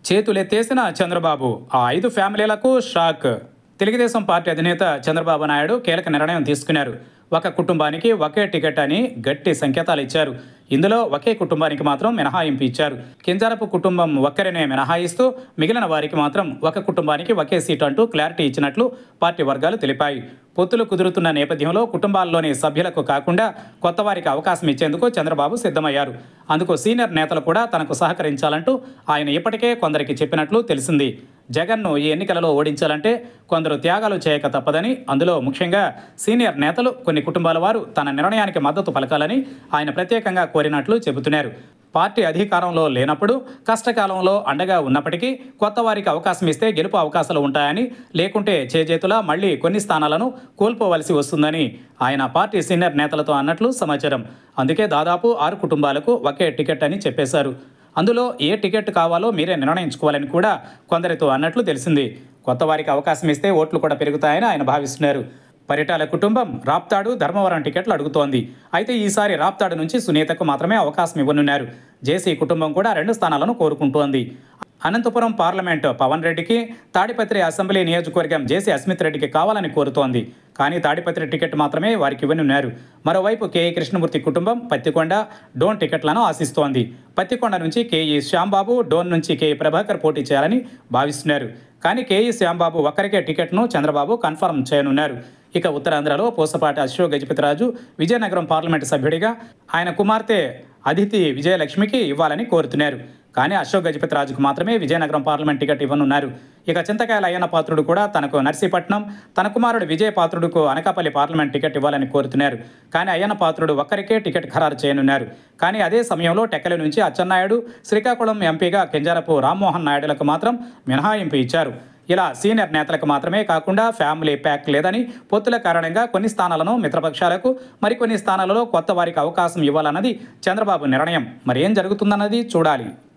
చేతులెత్తేసిన చంద్రబాబు ఆ ఐదు ఫ్యామిలీలకు shock Telugu Desam party అధినేత చంద్రబాబు నాయుడు కీలక నిర్ణయం తీసుకున్నారు ఒక కుటుంబానికి ఒకే టికెట్ అని గట్టి సంకేతాలు ఇచ్చారు ఇందులో ఒకే కుటుంబానికి మాత్రం మినహాయింపు ఇచ్చారు కింజారపు కుటుంబం ఒక్కరినే మినహాయిస్తూ మిగిలిన వారికి మాత్రం ఒక కుటుంబానికి ఒకే సీటు అంటూ క్లారిటీ ఇచ్చినట్లు పార్టీ వర్గాలు తెలిపాయి పొత్తులు కుదురుతున్న నేపథ్యంలో కుటుంబాల్లోని సభ్యులకు కాకుండా కొత్త వారికి అవకాశం ఇచ్చేందుకు చంద్రబాబు సిద్ధమయ్యారు అందుకు సీనియర్ నేతలు కూడా తనకు సహకరించాలంటూ ఆయన ఇప్పటికే కొందరికి చెప్పినట్లు తెలిసింది జగన్ను ఈ ఎన్నికలలో ఓడించాలంటే కొందరు త్యాగాలు చేయక తప్పదని అందులో ముఖ్యంగా సీనియర్ నేతలు కొన్ని కుటుంబాల వారు తన నిర్ణయానికి మద్దతు పలకాలని ఆయన ప్రత్యేకంగా కోరినట్లు చెబుతున్నారు పార్టీ అధికారంలో లేనప్పుడు కష్టకాలంలో అండగా ఉన్నప్పటికీ కొత్త వారికి అవకాశం ఇస్తే గెలుపు అవకాశాలు ఉంటాయని లేకుంటే చేజేతులా మళ్ళీ కొన్ని స్థానాలను కోల్పోవలసి వస్తుందని ఆయన పార్టీ సీనియర్ నేతలతో అన్నట్లు సమాచారం అందుకే దాదాపు ఆరు కుటుంబాలకు ఒకే టికెట్ అని చెప్పేశారు అందులో ఏ టికెట్ కావాలో మీరే నిర్ణయించుకోవాలని కూడా కొందరితో అన్నట్లు తెలిసింది కొత్త వారికి అవకాశం ఇస్తే ఓట్లు కూడా పెరుగుతాయని ఆయన భావిస్తున్నారు పరిటాల కుటుంబం రాప్తాడు ధర్మవరం టికెట్లు అడుగుతోంది అయితే ఈసారి రాప్తాడు నుంచి సునీతకు మాత్రమే అవకాశం ఇవ్వనున్నారు జేసీ కుటుంబం కూడా రెండు స్థానాలను కోరుకుంటోంది అనంతపురం పార్లమెంట్ పవన్ రెడ్డికి తాడిపత్రి అసెంబ్లీ నియోజకవర్గం జేసీ అస్మిత్ రెడ్డికి కావాలని కోరుతోంది కానీ తాడిపత్రి టికెట్ మాత్రమే వారికి ఇవ్వనున్నారు మరోవైపు కేఈ కృష్ణమూర్తి కుటుంబం పత్తికొండ డోన్ టికెట్లను ఆశిస్తోంది పత్తికొండ నుంచి కేఈ శ్యాంబాబు డోన్ నుంచి కేఈ ప్రభాకర్ పోటీ చేయాలని భావిస్తున్నారు కానీ కేఈ శ్యాంబాబు ఒక్కరికే టికెట్ను చంద్రబాబు కన్ఫర్మ్ చేయనున్నారు ఇక ఉత్తరాంధ్రలో పూసపాటి అశోక్ గజపతిరాజు విజయనగరం పార్లమెంటు సభ్యుడిగా ఆయన కుమార్తె అదితి విజయలక్ష్మికి ఇవ్వాలని కోరుతున్నారు కానీ అశోక్ గజపతిరాజుకు మాత్రమే విజయనగరం పార్లమెంట్ టికెట్ ఇవ్వనున్నారు ఇక చింతకాయల అయ్యన్న పాత్రుడు కూడా తనకు నర్సీపట్నం తన కుమారుడు విజయ పాత్రుడుకు అనకాపల్లి పార్లమెంట్ టికెట్ ఇవ్వాలని కోరుతున్నారు కానీ అయ్యన్న పాత్రుడు ఒక్కరికే టికెట్ ఖరారు చేయనున్నారు కానీ అదే సమయంలో టెక్కలి నుంచి అచ్చెన్నాయుడు శ్రీకాకుళం ఎంపీగా కెంజారపు రామ్మోహన్ నాయుడులకు మాత్రం మినహాయింపు ఇచ్చారు ఇలా సీనియర్ నేతలకు మాత్రమే కాకుండా ఫ్యామిలీ ప్యాక్ లేదని పొత్తుల కారణంగా కొన్ని స్థానాలను మిత్రపక్షాలకు మరికొన్ని స్థానాలలో కొత్త వారికి అవకాశం ఇవ్వాలన్నది చంద్రబాబు నిర్ణయం మరి ఏం జరుగుతుందన్నది చూడాలి